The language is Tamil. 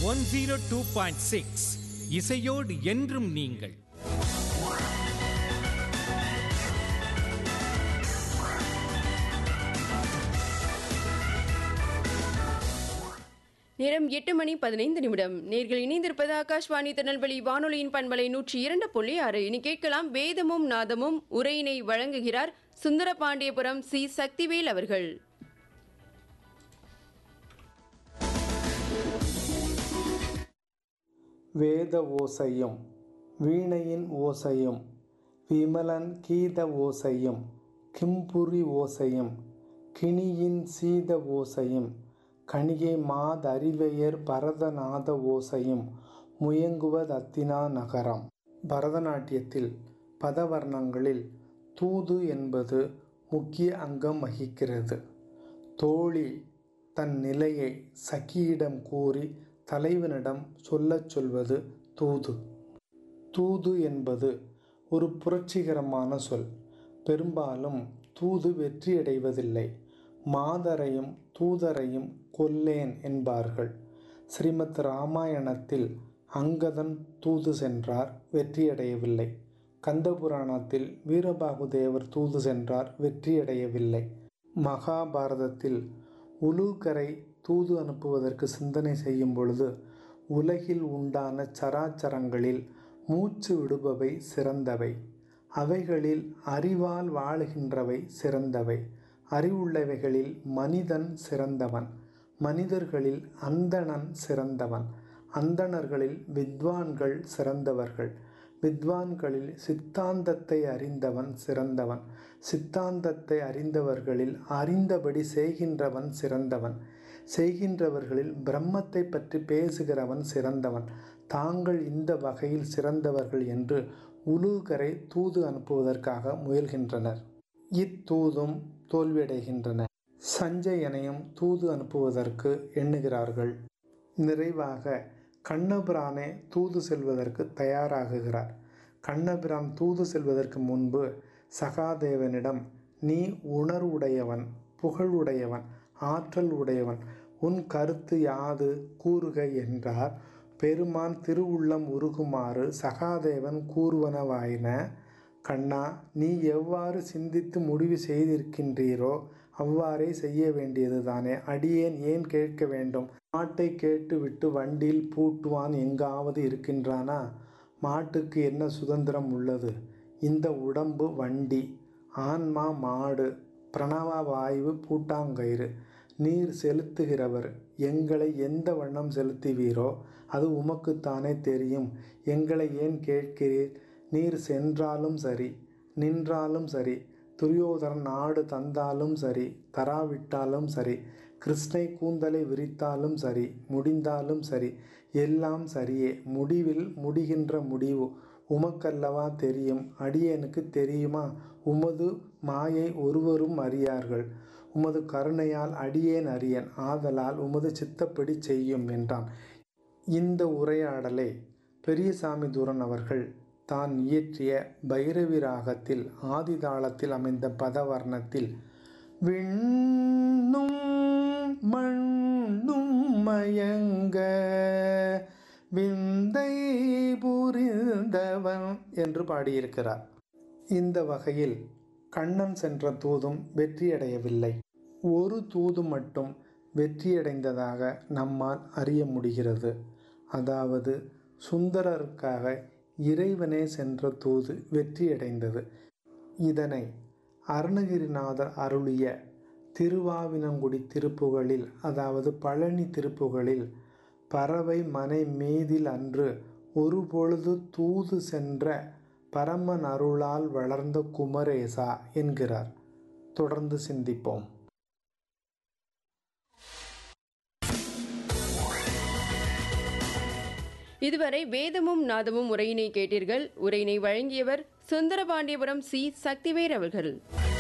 one zero two point six இசையோடு என்றும் நீங்கள் நேரம் எட்டு மணி பதினைந்து நிமிடம் நேர்கள் இணைந்திருப்பது ஆகாஷ்வாணி திருநெல்வேலி வானொலியின் பண்பலை நூற்றி இரண்டு புள்ளி ஆறு இனி கேட்கலாம் வேதமும் நாதமும் உரையினை வழங்குகிறார் சுந்தரபாண்டியபுரம் சி சக்திவேல் அவர்கள் வேத ஓசையும் வீணையின் ஓசையும் விமலன் கீத ஓசையும் கிம்புரி ஓசையும் கிணியின் சீத ஓசையும் கணிகை மாதறிவையர் பரதநாத ஓசையும் முயங்குவதத்தினா நகரம் பரதநாட்டியத்தில் பதவர்ணங்களில் தூது என்பது முக்கிய அங்கம் வகிக்கிறது தோழி தன் நிலையை சகியிடம் கூறி தலைவனிடம் சொல்லச் சொல்வது தூது தூது என்பது ஒரு புரட்சிகரமான சொல் பெரும்பாலும் தூது வெற்றியடைவதில்லை மாதரையும் தூதரையும் கொல்லேன் என்பார்கள் ஸ்ரீமத் ராமாயணத்தில் அங்கதன் தூது சென்றார் வெற்றியடையவில்லை கந்தபுராணத்தில் வீரபாகுதேவர் தூது சென்றார் வெற்றியடையவில்லை மகாபாரதத்தில் உலூகரை தூது அனுப்புவதற்கு சிந்தனை செய்யும் பொழுது உலகில் உண்டான சராச்சரங்களில் மூச்சு விடுபவை சிறந்தவை அவைகளில் அறிவால் வாழுகின்றவை சிறந்தவை அறிவுள்ளவைகளில் மனிதன் சிறந்தவன் மனிதர்களில் அந்தணன் சிறந்தவன் அந்தணர்களில் வித்வான்கள் சிறந்தவர்கள் வித்வான்களில் சித்தாந்தத்தை அறிந்தவன் சிறந்தவன் சித்தாந்தத்தை அறிந்தவர்களில் அறிந்தபடி செய்கின்றவன் சிறந்தவன் செய்கின்றவர்களில் பிரம்மத்தை பற்றி பேசுகிறவன் சிறந்தவன் தாங்கள் இந்த வகையில் சிறந்தவர்கள் என்று உலூகரை தூது அனுப்புவதற்காக முயல்கின்றனர் இத்தூதும் தோல்வியடைகின்றன சஞ்சயனையும் தூது அனுப்புவதற்கு எண்ணுகிறார்கள் நிறைவாக கண்ணபிரானே தூது செல்வதற்கு தயாராகுகிறார் கண்ணபிரான் தூது செல்வதற்கு முன்பு சகாதேவனிடம் நீ உணர்வுடையவன் புகழுடையவன் ஆற்றல் உடையவன் உன் கருத்து யாது கூறுக என்றார் பெருமான் திருவுள்ளம் உருகுமாறு சகாதேவன் கூறுவனவாயின கண்ணா நீ எவ்வாறு சிந்தித்து முடிவு செய்திருக்கின்றீரோ அவ்வாறே செய்ய வேண்டியது தானே அடியேன் ஏன் கேட்க வேண்டும் மாட்டை கேட்டுவிட்டு வண்டியில் பூட்டுவான் எங்காவது இருக்கின்றானா மாட்டுக்கு என்ன சுதந்திரம் உள்ளது இந்த உடம்பு வண்டி ஆன்மா மாடு பிரணவ வாயு பூட்டாங்கயிறு நீர் செலுத்துகிறவர் எங்களை எந்த வண்ணம் செலுத்துவீரோ அது உமக்குத்தானே தெரியும் எங்களை ஏன் கேட்கிறீர் நீர் சென்றாலும் சரி நின்றாலும் சரி துரியோதரன் நாடு தந்தாலும் சரி தராவிட்டாலும் சரி கிருஷ்ணை கூந்தலை விரித்தாலும் சரி முடிந்தாலும் சரி எல்லாம் சரியே முடிவில் முடிகின்ற முடிவு உமக்கல்லவா தெரியும் அடியேனுக்கு தெரியுமா உமது மாயை ஒருவரும் அறியார்கள் உமது கருணையால் அடியேன் அறியேன் ஆதலால் உமது சித்தப்படி செய்யும் என்றான் இந்த உரையாடலை பெரியசாமி தூரன் அவர்கள் தான் இயற்றிய பைரவி ராகத்தில் ஆதிதாளத்தில் அமைந்த பதவர்ணத்தில் விண்ணும் மண்ணும் மயங்க விந்தை புரிந்தவன் என்று பாடியிருக்கிறார் இந்த வகையில் கண்ணன் சென்ற தூதும் வெற்றியடையவில்லை ஒரு தூது மட்டும் வெற்றியடைந்ததாக நம்மால் அறிய முடிகிறது அதாவது சுந்தரருக்காக இறைவனே சென்ற தூது வெற்றியடைந்தது இதனை அருணகிரிநாதர் அருளிய திருவாவினங்குடி திருப்புகளில் அதாவது பழனி திருப்புகளில் பறவை மனை மீதில் அன்று ஒரு பொழுது தூது சென்ற பரமன் அருளால் வளர்ந்த குமரேசா என்கிறார் தொடர்ந்து சிந்திப்போம் இதுவரை வேதமும் நாதமும் உரையினை கேட்டீர்கள் உரையினை வழங்கியவர் சுந்தரபாண்டியபுரம் சி சக்திவேர் அவர்கள்